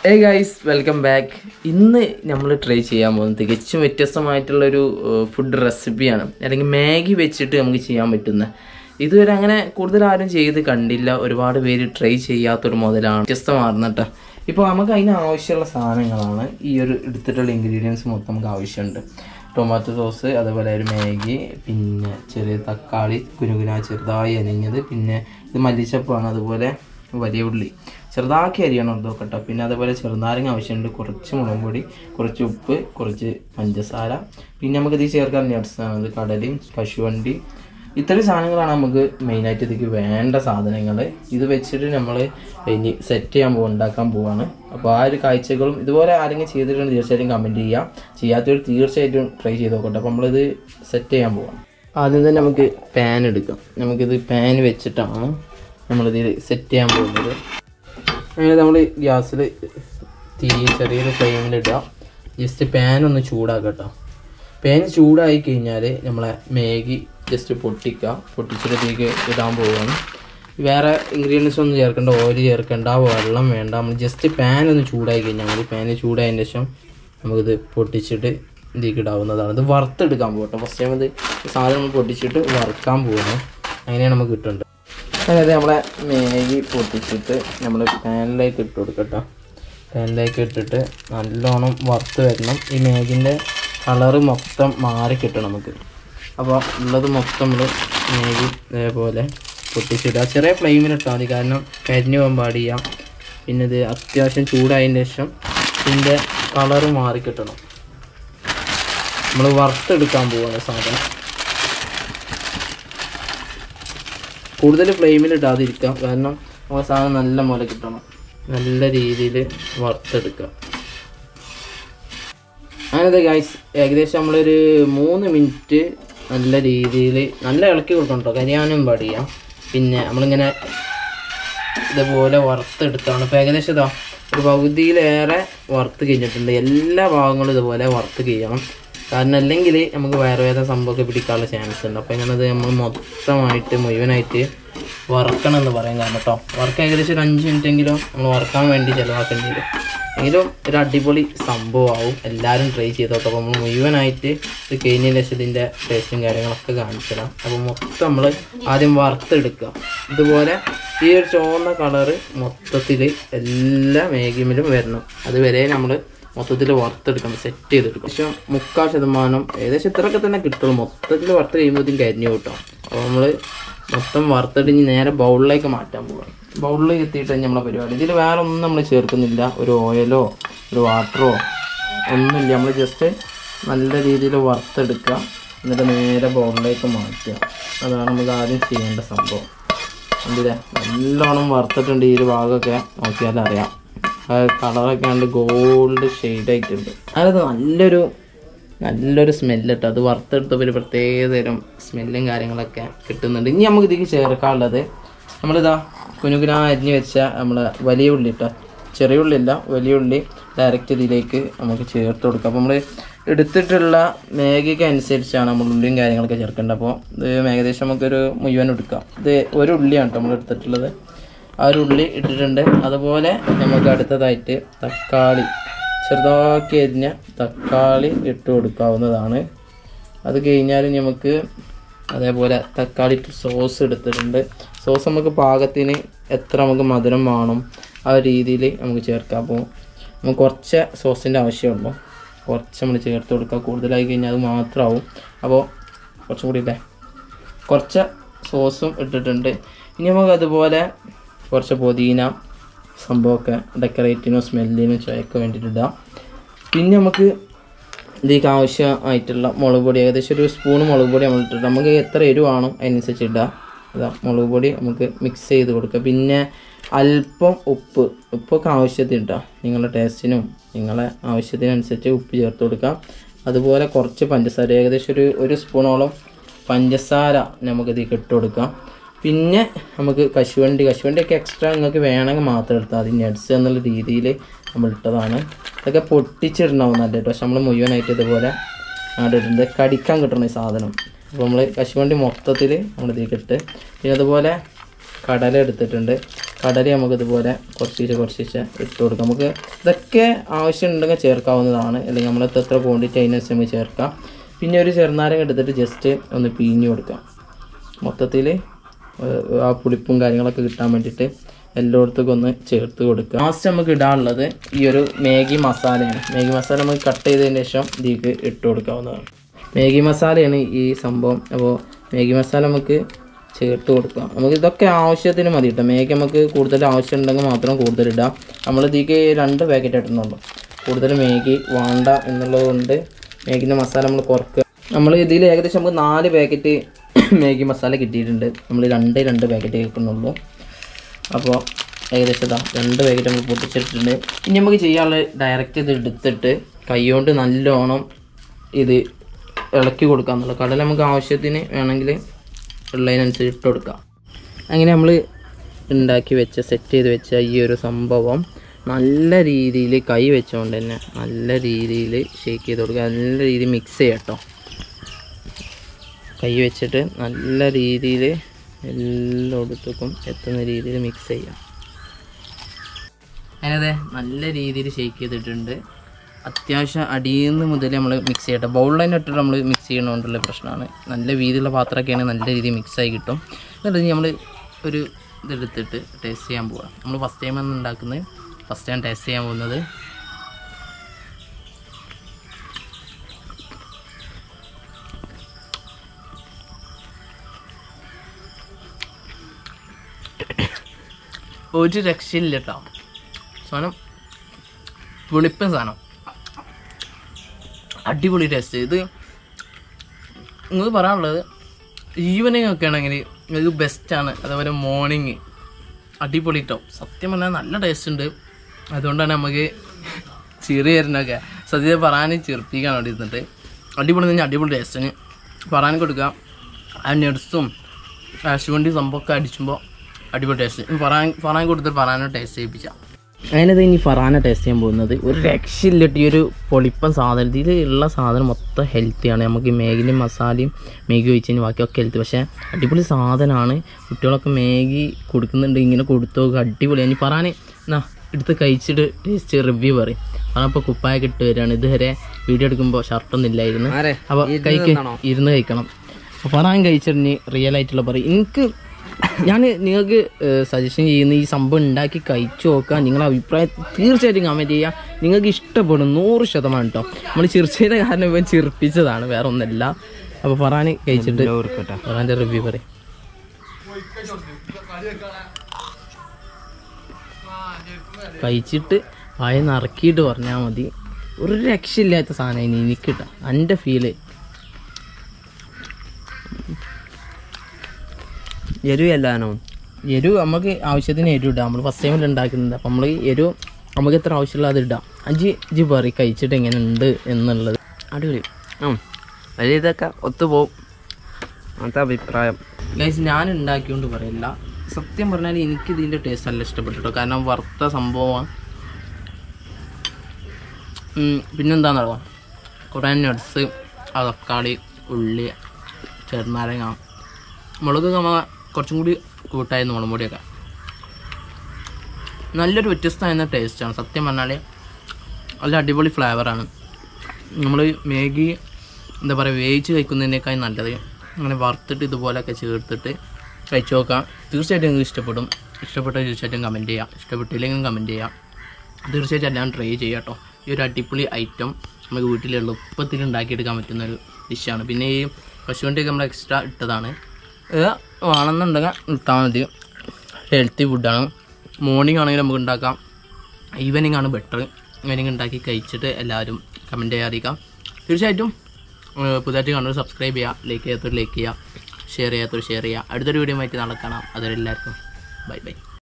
ഏ guys welcome back ഇന്ന് നമ്മൾ ട്രൈ ചെയ്യാൻ പോകുന്നത് തികച്ചും വ്യത്യസ്തമായിട്ടുള്ളൊരു ഫുഡ് റെസിപ്പിയാണ് അല്ലെങ്കിൽ മാഗി വെച്ചിട്ട് നമുക്ക് ചെയ്യാൻ പറ്റുന്ന ഇതുവരെ അങ്ങനെ കൂടുതൽ ആരും ചെയ്ത് കണ്ടില്ല ഒരുപാട് പേര് ട്രൈ ചെയ്യാത്തൊരു മുതലാണ് വ്യത്യസ്തമാർന്ന കേട്ടോ ഇപ്പോൾ നമുക്ക് അതിന് ആവശ്യമുള്ള സാധനങ്ങളാണ് ഈ ഒരു എടുത്തിട്ടുള്ള ഇൻഗ്രീഡിയൻസ് മൊത്തം നമുക്ക് ആവശ്യമുണ്ട് ടൊമാറ്റോ സോസ് അതേപോലെ ഒരു മാഗി പിന്നെ ചെറിയ തക്കാളി കുനുകുന ചെറുതായി അരിഞ്ഞത് പിന്നെ ഇത് മല്ലിച്ചപ്പാണ് അതുപോലെ വലിയ ഉള്ളി ചെറുതാക്കി അരിയണം ഇതൊക്കെ കേട്ടോ പിന്നെ അതുപോലെ ചെറുനാരങ്ങ ആവശ്യമുണ്ട് കുറച്ച് മുളക് പൊടി കുറച്ച് ഉപ്പ് കുറച്ച് പഞ്ചസാര പിന്നെ നമുക്ക് ഇത് ചേർക്കാൻ nuts ആണ് ഇത് കടലയും കശുവണ്ടി ഇത്രയും സാധനങ്ങളാണ് നമുക്ക് മെയിനായിട്ട് ഇതിലേക്ക് വേണ്ട സാധനങ്ങൾ ഇത് വെച്ചിട്ട് നമ്മൾ ഇനി സെറ്റ് ചെയ്യാൻ പോകും ഉണ്ടാക്കാൻ പോവാണ് അപ്പോൾ ആ ഒരു കാഴ്ചകളും ഇതുപോലെ ആരെങ്കിലും ചെയ്തിട്ടുണ്ടെങ്കിൽ തീർച്ചയായിട്ടും കമൻറ്റ് ചെയ്യാം ചെയ്യാത്തവർ തീർച്ചയായിട്ടും ട്രൈ ചെയ്ത് നോക്കട്ടെ അപ്പോൾ നമ്മളിത് സെറ്റ് ചെയ്യാൻ പോവാം ആദ്യം തന്നെ നമുക്ക് പാൻ എടുക്കാം നമുക്കിത് പാൻ വെച്ചിട്ടാണ് നമ്മളിതിൽ സെറ്റ് ചെയ്യാൻ പോകുന്നത് അങ്ങനെ നമ്മൾ ഗ്യാസിൽ തീ ചെറിയൊരു ഫ്ലെയിമിലിടുക ജസ്റ്റ് പാൻ ഒന്ന് ചൂടാക്കട്ടോ പാൻ ചൂടായി കഴിഞ്ഞാൽ നമ്മളെ മാഗി ജസ്റ്റ് പൊട്ടിക്കുക പൊട്ടിച്ചിട്ട് തീക്ക് ഇടാൻ പോവുകയാണ് വേറെ ഇൻഗ്രീഡിയൻസ് ഒന്നും ചേർക്കേണ്ട ഓയിൽ ചേർക്കേണ്ട വെള്ളം വേണ്ട നമ്മൾ ജസ്റ്റ് പാൻ ഒന്ന് ചൂടായി കഴിഞ്ഞാൽ മതി പാൻ ചൂടായതിന് ശേഷം നമുക്കിത് പൊട്ടിച്ചിട്ട് ഇതിലേക്ക് ഇടാവുന്നതാണ് ഇത് വറുത്തെടുക്കാൻ പോകട്ടെ ഫസ്റ്റ് ടൈം ഇത് സാധനം നമ്മൾ പൊട്ടിച്ചിട്ട് വറുക്കാൻ പോകണം അങ്ങനെയാണ് നമുക്ക് കിട്ടുന്നത് അതായത് നമ്മളെ മാഗി പൊട്ടിച്ചിട്ട് നമ്മൾ പാനിലേക്ക് ഇട്ട് കൊടുക്കട്ടോ പാനിലേക്ക് ഇട്ടിട്ട് നല്ലോണം വറുത്ത് വരണം ഈ മാഗിൻ്റെ കളറ് മൊത്തം മാറി കിട്ടണം നമുക്ക് അപ്പോൾ ഉള്ളത് മൊത്തം നമ്മൾ മാഗി ഇതേപോലെ പൊട്ടിച്ചിടുക ചെറിയ ഫ്ലെയിമിലിട്ടാൽ മതി കാരണം കരിഞ്ഞു പോകാൻ പാടില്ല പിന്നെ ഇത് അത്യാവശ്യം ചൂടായതിന് ശേഷം ഇതിൻ്റെ കളറ് മാറി കിട്ടണം നമ്മൾ വറുത്തെടുക്കാൻ പോവാണ് സാധനം കൂടുതൽ ഫ്ലെയിമിൽ ഇടാതിരിക്കാം കാരണം നമ്മുടെ സാധനം നല്ല പോലെ കിട്ടണം നല്ല രീതിയിൽ വറുത്തെടുക്കുക അങ്ങനത്തെ ഗൈസ് ഏകദേശം നമ്മളൊരു മൂന്ന് മിനിറ്റ് നല്ല രീതിയിൽ നല്ല ഇളക്കി കൊടുക്കണം കേട്ടോ കരിയാനും പാടില്ല പിന്നെ നമ്മളിങ്ങനെ ഇതുപോലെ വറുത്തെടുത്താണ് ഇപ്പോൾ ഏകദേശം ഇതാ ഒരു പകുതിയിലേറെ വറുത്ത് കഴിഞ്ഞിട്ടുണ്ട് എല്ലാ ഭാഗങ്ങളും ഇതുപോലെ വറുത്ത് കഴിയണം കാരണം അല്ലെങ്കിൽ നമുക്ക് വയറുവേദന സംഭവമൊക്കെ പിടിക്കാനുള്ള ചാൻസ് ഉണ്ട് അപ്പോൾ ഞാനത് നമ്മൾ മൊത്തമായിട്ട് മുഴുവനായിട്ട് വറക്കണം എന്ന് പറയാൻ കാരണം കേട്ടോ വർക്ക് ഏകദേശം ഒരു അഞ്ച് മിനിറ്റ് എങ്കിലും നമ്മൾ വറക്കാൻ വേണ്ടി ചിലവാക്കേണ്ടി വരും എങ്കിലും ഒരു അടിപൊളി സംഭവമാവും എല്ലാവരും ട്രൈ ചെയ്ത് നോക്കാം അപ്പോൾ നമ്മൾ മുഴുവനായിട്ട് ഇത് കഴിഞ്ഞതിന് ശേഷം ഇതിൻ്റെ ടേസ്റ്റും കാര്യങ്ങളൊക്കെ കാണിച്ചിടാം അപ്പോൾ മൊത്തം നമ്മൾ ആദ്യം വറുത്തെടുക്കുക ഇതുപോലെ ഈ ഒരു ചുവന്ന കളറ് മൊത്തത്തിൽ എല്ലാ മേഘിമിലും വരണം അതുവരെ നമ്മൾ മൊത്തത്തിൽ വറുത്തെടുക്കണം സെറ്റ് ചെയ്തെടുക്കും പക്ഷേ മുക്കാൽ ശതമാനം ഏകദേശം ഇത്രയൊക്കെ തന്നെ കിട്ടുള്ളൂ മൊത്തത്തിൽ വറുത്ത് കഴിയുമ്പോഴത്തേക്കും കരിഞ്ഞു കിട്ടും അപ്പോൾ നമ്മൾ മൊത്തം വറുത്തിട്ട് നേരെ ബൗളിലേക്ക് മാറ്റാൻ പോകാം ബൗളിലേക്ക് എത്തിയിട്ട് നമ്മളെ പരിപാടി ഇതിൽ വേറെ ഒന്നും നമ്മൾ ചേർക്കുന്നില്ല ഒരു ഓയിലോ ഒരു വാട്ടറോ ഒന്നുമില്ല നമ്മൾ ജസ്റ്റ് നല്ല രീതിയിൽ വറുത്തെടുക്കുക എന്നിട്ട് നേരെ ബൗളിലേക്ക് മാറ്റുക അതാണ് നമുക്ക് ആദ്യം ചെയ്യേണ്ട സംഭവം എന്തില്ലേ നല്ലോണം വറുത്തിട്ടുണ്ട് ഈ ഒരു ഭാഗമൊക്കെ നോക്കിയാൽ അറിയാം കളറൊക്കെ ഉണ്ട് ഗോൾഡ് ഷെയ്ഡായിട്ടുണ്ട് അതായത് നല്ലൊരു നല്ലൊരു സ്മെല്ല് കേട്ടോ അത് വറുത്തെടുത്തപ്പോൾ ഒരു പ്രത്യേക തരം സ്മെല്ലും കാര്യങ്ങളൊക്കെ കിട്ടുന്നുണ്ട് ഇനി നമുക്ക് ഇതിലേക്ക് ചേർക്കാനുള്ളത് നമ്മളിതാ കുനുകുന അരിഞ്ഞ് വെച്ച നമ്മൾ വലിയ ഉള്ളി കേട്ടോ ചെറിയ ഉള്ളി അല്ല വലിയ ഉള്ളി ഡയറക്റ്റ് ഇതിലേക്ക് നമുക്ക് ചേർത്ത് കൊടുക്കാം അപ്പോൾ നമ്മൾ എടുത്തിട്ടുള്ള മേഗിക്ക് അനുസരിച്ചാണ് നമ്മൾ ഉള്ളിയും കാര്യങ്ങളൊക്കെ ചേർക്കേണ്ടത് അപ്പോൾ ഇത് ഏകദേശം നമുക്കൊരു മുഴുവൻ എടുക്കാം ഇത് ഒരു ഉള്ളിയാണ് കേട്ടോ നമ്മൾ എടുത്തിട്ടുള്ളത് ആ ഒരു ഉള്ളി ഇട്ടിട്ടുണ്ട് അതുപോലെ നമുക്ക് അടുത്തതായിട്ട് തക്കാളി ചെറുതാക്കി അരിഞ്ഞ തക്കാളി ഇട്ട് കൊടുക്കാവുന്നതാണ് അത് കഴിഞ്ഞാൽ നമുക്ക് അതേപോലെ തക്കാളി സോസ് എടുത്തിട്ടുണ്ട് സോസ് നമുക്ക് പാകത്തിന് എത്ര നമുക്ക് മധുരം വേണം ആ ഒരു രീതിയിൽ നമുക്ക് ചേർക്കാം അപ്പോൾ നമുക്ക് കുറച്ച് സോസിൻ്റെ ആവശ്യമുള്ളൂ കുറച്ച് നമ്മൾ ചേർത്ത് കൊടുക്കുക കൂടുതലായി കഴിഞ്ഞാൽ അത് മാത്രമാവും അപ്പോൾ കുറച്ചും കൂടി ഇല്ലേ കുറച്ച് സോസും ഇട്ടിട്ടുണ്ട് ഇനി നമുക്ക് അതുപോലെ കുറച്ച് പുതിന സംഭവമൊക്കെ ഡെക്കറേറ്റിനും സ്മെല്ലിനും ചൊയക്ക് വേണ്ടിയിട്ട് ഇടാം പിന്നെ നമുക്ക് ഇതിലേക്ക് ആവശ്യമായിട്ടുള്ള മുളക് പൊടി ഏകദേശം ഒരു സ്പൂൺ മുളക് പൊടി നമ്മൾ ഇട്ടിട്ട് നമുക്ക് എത്ര എരിവാണോ അതിനനുസരിച്ച് ഇടുക അതാ മുളക് പൊടി നമുക്ക് മിക്സ് ചെയ്ത് കൊടുക്കുക പിന്നെ അല്പം ഉപ്പ് ഉപ്പൊക്കെ ആവശ്യത്തിന് ഇട്ടാം നിങ്ങളുടെ ടേസ്റ്റിനും നിങ്ങളെ ആവശ്യത്തിനനുസരിച്ച് ഉപ്പ് ചേർത്ത് കൊടുക്കുക അതുപോലെ കുറച്ച് പഞ്ചസാര ഏകദേശം ഒരു ഒരു സ്പൂണോളം പഞ്ചസാര നമുക്ക് ഇതിലേക്ക് ഇട്ട് കൊടുക്കാം പിന്നെ നമുക്ക് കശുവണ്ടി കശുവണ്ടിയൊക്കെ എക്സ്ട്രാ നിങ്ങൾക്ക് വേണമെങ്കിൽ മാത്രം എടുത്താൽ മതി നട്സ് എന്നുള്ള രീതിയിൽ നമ്മൾ ഇട്ടതാണ് ഇതൊക്കെ പൊട്ടിച്ചിടണമാവും നല്ല കേട്ടോ പക്ഷെ നമ്മൾ മുഴുവനായിട്ട് ഇതുപോലെ അവിടെ ഇടുന്നത് കടിക്കാൻ കിട്ടണം ഈ സാധനം അപ്പോൾ നമ്മൾ കശുവണ്ടി മൊത്തത്തിൽ നമ്മൾ ഇതിലേക്ക് ഇട്ട് പിന്നെ അതുപോലെ കടല എടുത്തിട്ടുണ്ട് കടല നമുക്ക് ഇതുപോലെ കുറച്ചിട്ട് കുറച്ചിട്ട് ഇട്ട് കൊടുക്കാം നമുക്ക് ഇതൊക്കെ ആവശ്യമുണ്ടെങ്കിൽ ചേർക്കാവുന്നതാണ് അല്ലെങ്കിൽ നമ്മൾ എത്ര ക്വാണ്ടിറ്റി അതിനനുസരിച്ച് നമുക്ക് ചേർക്കാം പിന്നെ ഒരു ചെറുനാരങ്ങ എടുത്തിട്ട് ജസ്റ്റ് ഒന്ന് പിഴിഞ്ഞ് കൊടുക്കാം മൊത്തത്തിൽ ആ പുളിപ്പും കാര്യങ്ങളൊക്കെ കിട്ടാൻ വേണ്ടിയിട്ട് എല്ലായിടത്തേക്കും ഒന്ന് ചേർത്ത് കൊടുക്കുക ലാസ്റ്റ് നമുക്ക് ഇടാനുള്ളത് ഈ ഒരു മാഗി മസാലയാണ് മാഗി മസാല നമുക്ക് കട്ട് ചെയ്തതിന് ശേഷം ഇതിലേക്ക് ഇട്ട് കൊടുക്കാവുന്നതാണ് മാഗി മസാലയാണ് ഈ സംഭവം അപ്പോൾ മാഗി മസാല നമുക്ക് ചേർത്ത് കൊടുക്കാം നമുക്ക് ഇതൊക്കെ ആവശ്യത്തിന് മതി കേട്ടോ മാഗി നമുക്ക് കൂടുതൽ ആവശ്യം ഉണ്ടെങ്കിൽ മാത്രം കൂടുതൽ ഇടാം നമ്മൾ ഇതിലേക്ക് രണ്ട് പാക്കറ്റ് ഇട്ടുന്നുള്ളൂ കൂടുതൽ മാഗി വേണ്ട എന്നുള്ളത് കൊണ്ട് മാഗിൻ്റെ മസാല നമ്മൾ കുറക്കുക നമ്മൾ ഇതിൽ ഏകദേശം നമുക്ക് നാല് പാക്കറ്റ് മാഗി മസാല കിട്ടിയിട്ടുണ്ട് നമ്മൾ രണ്ട് രണ്ട് പാക്കറ്റ് കേൾക്കുന്നുള്ളൂ അപ്പോൾ ഏകദേശം ഇതാ രണ്ട് പാക്കറ്റ് നമ്മൾ പൊട്ടിച്ചിട്ടുണ്ട് ഇനി നമുക്ക് ചെയ്യാനുള്ള ഡയറക്റ്റ് ഇത് എടുത്തിട്ട് കൈകൊണ്ട് നല്ലോണം ഇത് ഇളക്കി കൊടുക്കാന്നുള്ളൂ കടല നമുക്ക് ആവശ്യത്തിന് വേണമെങ്കിൽ ഉള്ളതിനനുസരിച്ച് ഇട്ട് കൊടുക്കാം അങ്ങനെ നമ്മൾ ഉണ്ടാക്കി വെച്ച സെറ്റ് ചെയ്ത് വെച്ച ഈ ഒരു സംഭവം നല്ല രീതിയിൽ കൈ വെച്ചുകൊണ്ട് തന്നെ നല്ല രീതിയിൽ ഷേക്ക് ചെയ്ത് കൊടുക്കുക നല്ല രീതിയിൽ മിക്സ് ചെയ്യാം കേട്ടോ കൈ വെച്ചിട്ട് നല്ല രീതിയിൽ എല്ലായിടത്തേക്കും എത്തുന്ന രീതിയിൽ മിക്സ് ചെയ്യാം അങ്ങനെ നല്ല രീതിയിൽ ഷേക്ക് ചെയ്തിട്ടുണ്ട് അത്യാവശ്യം അടിയിൽ നിന്ന് മുതൽ നമ്മൾ മിക്സ് ചെയ്യട്ടെ ബൗളിൽ തന്നെ ഇട്ടിട്ട് നമ്മൾ മിക്സ് ചെയ്യണോണ്ടുള്ള പ്രശ്നമാണ് നല്ല വീതിയുള്ള പാത്രമൊക്കെയാണെങ്കിൽ നല്ല രീതിയിൽ മിക്സായി കിട്ടും എന്നിട്ട് നമ്മൾ ഒരു ഇതെടുത്തിട്ട് ടേസ്റ്റ് ചെയ്യാൻ പോവാം നമ്മൾ ഫസ്റ്റ് ടൈം ആണ് ഉണ്ടാക്കുന്നത് ഫസ്റ്റ് ടൈം ടേസ്റ്റ് ചെയ്യാൻ പോകുന്നത് ഒരു രക്ഷയില്ല കേട്ടോ സാധനം പുളിപ്പൻ സാധനം അടിപൊളി ടേസ്റ്റ് ഇത് നിങ്ങൾക്ക് പറയാനുള്ളത് ഈവനിങ് ഒക്കെ ആണെങ്കിൽ ഇത് ബെസ്റ്റാണ് അതേപോലെ മോർണിംഗ് അടിപൊളി കേട്ടോ സത്യം പറഞ്ഞാൽ നല്ല ടേസ്റ്റ് ഉണ്ട് അതുകൊണ്ടാണ് നമുക്ക് ചിറി വരുന്നൊക്കെ സത്യത്തെ പറയാൻ ചിർപ്പിക്കാൻ വേണ്ടി ഇരുന്നിട്ട് അടിപൊളി തന്നെ അടിപൊളി ടേസ്റ്റിന് പറയാൻ കൊടുക്കാം ആ നെഡ്സും കാശുവണ്ടി സംഭവമൊക്കെ അടിച്ചുമ്പോൾ അടിപൊളി ടേസ്റ്റ് പറയാൻ പറയാൻ കൊടുത്തിട്ട് പറയാനോ ടേസ്റ്റ് ചെയ്യിപ്പിച്ചാൽ അതിനത് ഇനി ഫറാന ടേസ്റ്റ് ചെയ്യാൻ പോകുന്നത് ഒരു രക്ഷയില്ലിട്ട് ഈ ഒരു പൊളിപ്പൻ സാധനം ഇതിൽ ഉള്ള സാധനം മൊത്തം ഹെൽത്തിയാണ് നമുക്ക് ഈ മേഗിൻ്റെ മസാലയും മേഗി ഒഴിച്ചതിന് ബാക്കിയൊക്കെ ഹെൽത്തി പക്ഷേ അടിപൊളി സാധനമാണ് കുട്ടികളൊക്കെ മേഗി കൊടുക്കുന്നുണ്ട് ഇങ്ങനെ കൊടുത്തു നോക്കുക അടിപൊളിയാണ് ഇനി ഫറാന് എന്നാ എടുത്ത് കഴിച്ചിട്ട് ടേസ്റ്റ് റിവ്യൂ പറയും കാരണം ഇപ്പോൾ കുപ്പായൊക്കെ ഇട്ട് വരികയാണ് ഇതുവരെ വീഡിയോ എടുക്കുമ്പോൾ ഷർട്ടൊന്നും ഇല്ലായിരുന്നു അപ്പോൾ കഴിക്ക് ഇരുന്ന് കഴിക്കണം അപ്പോൾ ഫറാൻ കഴിച്ചിട്ട് റിയൽ ആയിട്ടുള്ള പറയും എനിക്ക് ഞാൻ നിങ്ങൾക്ക് സജഷൻ ചെയ്യുന്ന ഈ സംഭവം ഉണ്ടാക്കി കഴിച്ചു നോക്കുക നിങ്ങളുടെ അഭിപ്രായം തീർച്ചയായിട്ടും കമൻറ്റ് ചെയ്യുക നിങ്ങൾക്ക് ഇഷ്ടപ്പെടും നൂറ് ശതമാനം കേട്ടോ നമ്മൾ ചിർച്ചയുടെ കാരണം ഇവൻ ചിർപ്പിച്ചതാണ് വേറെ ഒന്നല്ല അപ്പോൾ ഫറാൻ കഴിച്ചിട്ട് ഫറാൻ്റെ റിവ്യൂ പറയും കഴിച്ചിട്ട് വായ നിറക്കിയിട്ട് പറഞ്ഞാൽ മതി ഒരു രക്ഷയില്ലാത്ത സാധനം ഇനി എനിക്ക് കിട്ടാം എൻ്റെ ഫീല് എരിവ് എല്ലാനോ എരു നമുക്ക് ആവശ്യത്തിന് എരു ഇടാം നമ്മൾ ഫസ്റ്റ് ടൈമിൽ ഉണ്ടാക്കുന്നത് അപ്പം നമ്മൾ എരു നമുക്ക് എത്ര ആവശ്യമുള്ള അത് ഇടാം അഞ്ച് അഞ്ച് പറ കഴിച്ചിട്ട് എങ്ങനെ ഉണ്ട് എന്നുള്ളത് അടിപൊളി ആ വലിയ ഇതൊക്കെ ഒത്തുപോകും അങ്ങനത്തെ അഭിപ്രായം ഗൈസ് ഞാൻ ഉണ്ടാക്കിയോണ്ട് പറയില്ല സത്യം പറഞ്ഞാൽ എനിക്ക് ഇതിൻ്റെ ടേസ്റ്റ് നല്ല ഇഷ്ടപ്പെട്ടു കേട്ടോ കാരണം വറുത്ത സംഭവമാണ് ഉം, പിന്നെന്താണെന്നറിയാം കുറേ നട്സ് ആ തക്കാളി ഉള്ളി ചെറുനാരങ്ങ മുളക് നമ്മ കുറച്ചും കൂടി കൂട്ടായിരുന്നു മുളക് പൊടിയൊക്കെ നല്ലൊരു വ്യത്യസ്തമായിരുന്ന ടേസ്റ്റാണ് സത്യം പറഞ്ഞാൽ നല്ല അടിപൊളി ഫ്ലേവറാണ് നമ്മൾ മാഗി എന്താ പറയുക വേവിച്ച് കഴിക്കുന്നതിനേക്കാൾ നല്ലത് അങ്ങനെ വറുത്തിട്ട് ഇതുപോലെയൊക്കെ ചേർത്തിട്ട് കഴിച്ചു നോക്കാം തീർച്ചയായിട്ടും നിങ്ങൾക്ക് ഇഷ്ടപ്പെടും ഇഷ്ടപ്പെട്ട തീർച്ചയായിട്ടും കമൻറ്റ് ചെയ്യാം ഇഷ്ടപ്പെട്ടില്ലെങ്കിലും കമൻറ്റ് ചെയ്യാം തീർച്ചയായിട്ടും എല്ലാം ട്രൈ ചെയ്യാം കേട്ടോ ഈ ഒരു അടിപൊളി ഐറ്റം നമുക്ക് വീട്ടിൽ എളുപ്പത്തിൽ ഉണ്ടാക്കിയെടുക്കാൻ പറ്റുന്ന ഒരു ഡിഷാണ് പിന്നെ ഈ പശുവണ്ടിയൊക്കെ നമ്മൾ എക്സ്ട്രാ ഇട്ടതാണ് ഇത് വേണമെന്നുണ്ടെങ്കിൽ ഇട്ടാൽ മതി ഹെൽത്തി ഫുഡാണ് മോർണിംഗ് ആണെങ്കിൽ നമുക്ക് ഉണ്ടാക്കാം ഈവനിങ് ആണ് ബെറ്റർ ഈവനിങ് ഉണ്ടാക്കി കഴിച്ചിട്ട് എല്ലാവരും കമൻറ്റ് ചെയ്യാൻ അറിയിക്കാം തീർച്ചയായിട്ടും ഏഹ് പുതുതായിട്ട് കാണുന്നത് സബ്സ്ക്രൈബ് ചെയ്യുക ലൈക്ക് ചെയ്യാത്തവർ ലൈക്ക് ചെയ്യുക ഷെയർ ചെയ്യാത്തവർ ഷെയർ ചെയ്യുക അടുത്തൊരു വീഡിയോ ആയിട്ട് നാളെ കാണാം അതുവരെ എല്ലാവർക്കും ബൈ ബൈ